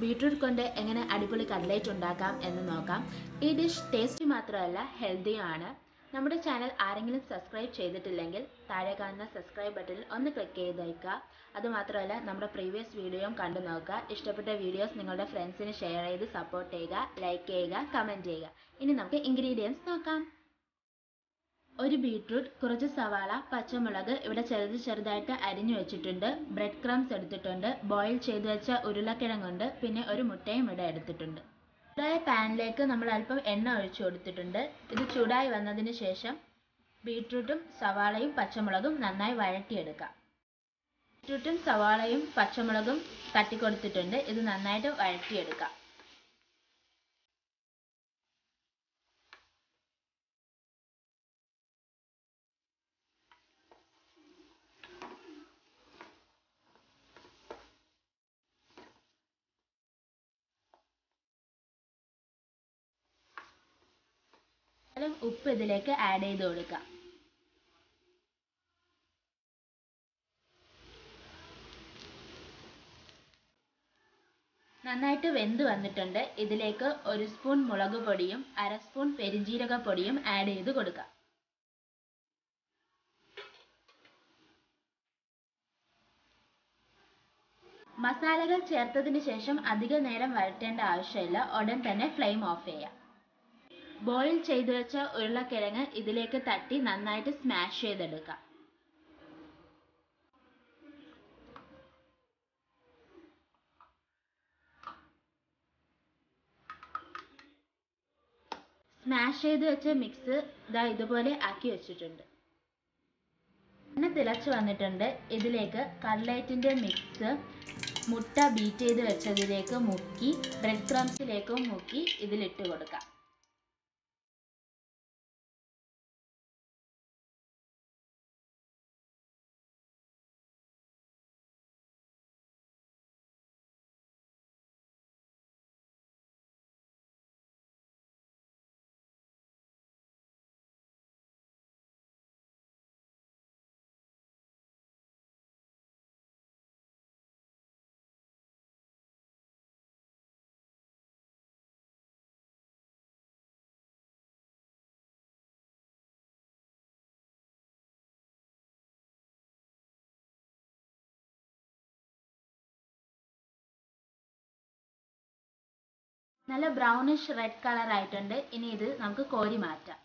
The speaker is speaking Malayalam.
ബീട്രൂട്ട് കൊണ്ട് എങ്ങനെ അടിപൊളി കട്ലേറ്റ് ഉണ്ടാക്കാം എന്ന് നോക്കാം ഈ ഡിഷ് ടേസ്റ്റി മാത്രമല്ല ഹെൽത്തിയുമാണ് നമ്മുടെ ചാനൽ ആരെങ്കിലും സബ്സ്ക്രൈബ് ചെയ്തിട്ടില്ലെങ്കിൽ താഴെ കാണുന്ന സബ്സ്ക്രൈബ് ബട്ടണിൽ ഒന്ന് ക്ലിക്ക് ചെയ്തേക്കുക അതുമാത്രമല്ല നമ്മുടെ പ്രീവിയസ് വീഡിയോയും കണ്ടു നോക്കുക ഇഷ്ടപ്പെട്ട വീഡിയോസ് നിങ്ങളുടെ ഫ്രണ്ട്സിന് ഷെയർ ചെയ്ത് സപ്പോർട്ട് ചെയ്യുക ലൈക്ക് ചെയ്യുക കമൻറ്റ് ചെയ്യുക ഇനി നമുക്ക് ഇൻഗ്രീഡിയൻസ് നോക്കാം ഒരു ബീട്രൂട്ട് കുറച്ച് സവാള പച്ചമുളക് ഇവിടെ ചെറുത് ചെറുതായിട്ട് അരിഞ്ഞു വെച്ചിട്ടുണ്ട് ബ്രെഡ് ക്രംസ് എടുത്തിട്ടുണ്ട് ബോയിൽ ചെയ്ത് വെച്ച ഉരുളക്കിഴങ്ങുണ്ട് പിന്നെ ഒരു മുട്ടയും ഇവിടെ എടുത്തിട്ടുണ്ട് ചൂടായ പാനിലേക്ക് നമ്മൾ അല്പം എണ്ണ ഒഴിച്ചു കൊടുത്തിട്ടുണ്ട് ഇത് ചൂടായി വന്നതിന് ശേഷം ബീട്രൂട്ടും സവാളയും പച്ചമുളകും നന്നായി വഴറ്റിയെടുക്കാം ബീട്രൂട്ടും സവാളയും പച്ചമുളകും തട്ടിക്കൊടുത്തിട്ടുണ്ട് ഇത് നന്നായിട്ട് വഴറ്റിയെടുക്കാം ശകലം ഉപ്പ് ഇതിലേക്ക് ആഡ് ചെയ്ത് കൊടുക്കാം നന്നായിട്ട് വെന്ത് വന്നിട്ടുണ്ട് ഇതിലേക്ക് ഒരു സ്പൂൺ മുളക് പൊടിയും അര സ്പൂൺ പെരിഞ്ജീരക പൊടിയും ആഡ് ചെയ്ത് കൊടുക്കാം മസാലകൾ ചേർത്തതിന് ശേഷം അധിക നേരം വഴറ്റേണ്ട ആവശ്യമില്ല ഉടൻ തന്നെ ഫ്ലെയിം ഓഫ് ചെയ്യാം ബോയിൽ ചെയ്തു വെച്ച ഉരുളക്കിഴങ്ങ് ഇതിലേക്ക് തട്ടി നന്നായിട്ട് സ്മാഷ് ചെയ്തെടുക്കാം സ്മാഷ് ചെയ്ത് വെച്ച മിക്സ് ഇതാ ഇതുപോലെ ആക്കി വെച്ചിട്ടുണ്ട് എണ്ണ തിളച്ച് വന്നിട്ടുണ്ട് ഇതിലേക്ക് കട്ലേറ്റിൻ്റെ മിക്സ് മുട്ട ബീറ്റ് ചെയ്ത് വെച്ചതിലേക്ക് മുക്കി ബ്രെഡ് ക്രംസിലേക്കും മുക്കി ഇതിലിട്ട് കൊടുക്കാം നല്ല ബ്രൗണിഷ് റെഡ് കളർ ആയിട്ടുണ്ട് ഇനി ഇത് നമുക്ക് കോരി മാറ്റാം